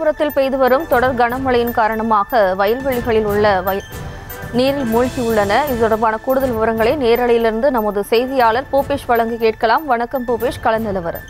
தாராபுரத்தில் பெய்து வரும் தொடர் கனமழையின் காரணமாக வயல்வெளிகளில் உள்ள வய- நீரில் மூழ்கியுள்ளன இது தொடர்பான கூடுதல் விவரங்களை நேரலையிலிருந்து நமது செய்தியாளர் பூபேஷ் வழங்க கேட்கலாம் வணக்கம் பூபேஷ் கள நிலவரம்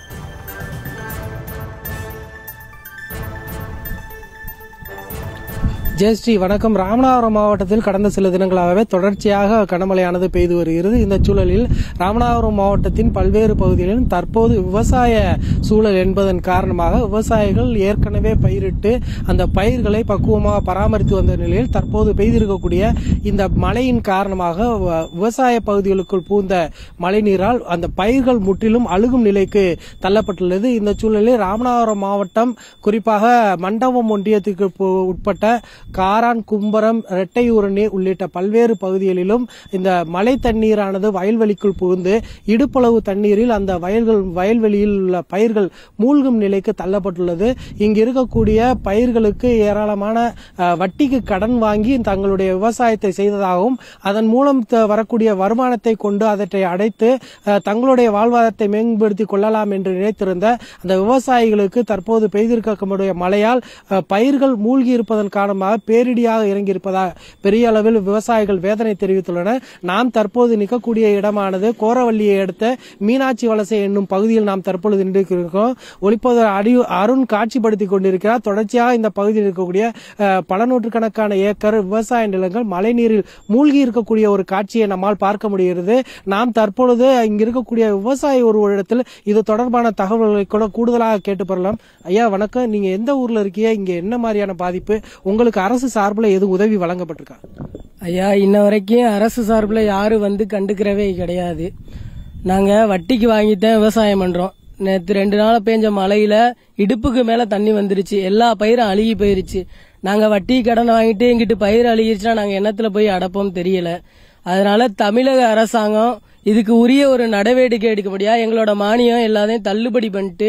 ஜெயஸ்ரீ வணக்கம் ராமநாதபுரம் மாவட்டத்தில் கடந்த சில தினங்களாகவே தொடர்ச்சியாக கனமழையானது பெய்து வருகிறது இந்த சூழலில் ராமநாதபுரம் மாவட்டத்தின் பல்வேறு பகுதிகளிலும் தற்போது விவசாய சூழல் என்பதன் காரணமாக விவசாயிகள் ஏற்கனவே பயிரிட்டு அந்த பயிர்களை பக்குவமாக பராமரித்து வந்த நிலையில் தற்போது பெய்திருக்கக்கூடிய இந்த மழையின் காரணமாக வ- விவசாய பகுதிகளுக்குள் பூந்த மழைநீரால் அந்த பயிர்கள் முற்றிலும் அழுகும் நிலைக்கு தள்ளப்பட்டுள்ளது இந்த சூழலில் ராமநாதபுரம் மாவட்டம் குறிப்பாக மண்டபம் ஒன்றியத்துக்கு பு- உட்பட்ட காரான் கும்பரம் இரட்டையூரணி உள்ளிட்ட பல்வேறு பகுதிகளிலும் இந்த மழை தண்ணீரானது வயல்வெளிக்குள் புகுந்து இடுப்பளவு தண்ணீரில் அந்த வயல்கள் வயல்வெளியில் உள்ள பயிர்கள் மூழ்கும் நிலைக்கு தள்ளப்பட்டுள்ளது இங்கு இருக்கக்கூடிய பயிர்களுக்கு ஏராளமான அஹ், வட்டிக்கு கடன் வாங்கி தங்களுடைய விவசாயத்தை செய்ததாகவும் அதன் மூலம் த- வரக்கூடிய வருமானத்தை கொண்டு அவற்றை அடைத்து அஹ், தங்களுடைய வாழ்வாதாரத்தை மேம்படுத்திக் கொள்ளலாம் என்று நினைத்திருந்த அந்த விவசாயிகளுக்கு தற்போது பெய்திருக்கக்கூடிய மழையால் அஹ், பயிர்கள் மூழ்கி இருப்பதன் காரணமாக பேரிடியாக இறங்கியிருப்பதாக பெரிய அளவில் விவசாயிகள் வேதனை தெரிவித்துள்ளனர் நாம் தற்போது நிற்கக்கூடிய இடமானது கோரவள்ளியை அடுத்த மீனாட்சி வலசை என்னும் பகுதியில் நாம் தற்பொழுது நின்றிருக்கிறோம் ஒளிப்பது அடி அருண் காட்சிப்படுத்திக் கொண்டிருக்கிறார் தொடர்ச்சியாக இந்த பகுதியில் இருக்கக்கூடிய அஹ், பல நூற்றுக்கணக்கான ஏக்கர் விவசாய நிலங்கள் மழைநீரில் மூழ்கி இருக்கக்கூடிய ஒரு காட்சியை நம்மால் பார்க்க முடிகிறது நாம் தற்பொழுது இங்க இருக்கக்கூடிய விவசாயி ஒருவரிடத்தில் இது தொடர்பான தகவல்களை கூட கூடுதலாக கேட்டு பெறலாம் ஐயா வணக்கம் நீங்க எந்த ஊர்ல இருக்கீங்க இங்க என்ன மாதிரியான பாதிப்பு உங்களுக்கு அரசு சார்பில் எதுவும் உதவி வழங்கப்பட்டிருக்கா ஐயா இன்ன வரைக்கும் அரசு சார்பில் யாரும் வந்து கண்டுக்கிறவே கிடையாது நாங்கள் வட்டிக்கு வாங்கித்தான் விவசாயம் பண்ணுறோம் நேற்று ரெண்டு நாள் பேஞ்ச மழையில இடுப்புக்கு மேலே தண்ணி வந்துருச்சு எல்லா பயிரும் அழுகி போயிருச்சு நாங்கள் வட்டி கடன் வாங்கிட்டு எங்கிட்டு பயிர் அழுகிருச்சுன்னா நாங்கள் என்னத்துல போய் அடைப்போம் தெரியல அதனால தமிழக அரசாங்கம் இதுக்கு உரிய ஒரு நடவடிக்கை எடுக்கப்படியா எங்களோட மானியம் எல்லாத்தையும் தள்ளுபடி பண்ணிட்டு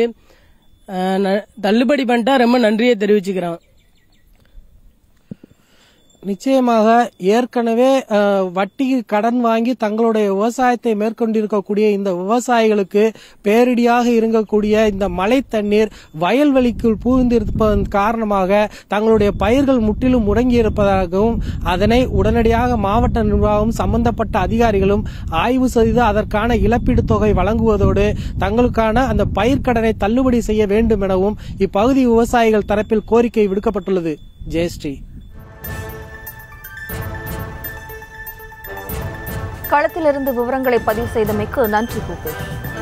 அஹ், ந- தள்ளுபடி பண்ணிட்டா ரொம்ப நன்றியை தெரிவிச்சுக்கிறோம் நிச்சயமாக ஏற்கனவே அஹ், வட்டிக்கு கடன் வாங்கி தங்களுடைய விவசாயத்தை மேற்கொண்டிருக்கக்கூடிய இந்த விவசாயிகளுக்கு பேரிடியாக இருக்கக்கூடிய இந்த மழை தண்ணீர் வயல்வெளிக்குள் புகுந்திருப்பதன் காரணமாக தங்களுடைய பயிர்கள் முற்றிலும் முடங்கி இருப்பதாகவும் அதனை உடனடியாக மாவட்ட நிர்வாகம் சம்பந்தப்பட்ட அதிகாரிகளும் ஆய்வு செய்து அதற்கான இழப்பீடு தொகை வழங்குவதோடு தங்களுக்கான அந்த பயிர்க்கடனை தள்ளுபடி செய்ய வேண்டும் எனவும் இப்பகுதி விவசாயிகள் தரப்பில் கோரிக்கை விடுக்கப்பட்டுள்ளது ஜெயஸ்ரீ களத்திலிருந்து விவரங்களை பதிவு செய்தமைக்கு நன்றி பூபேஷ்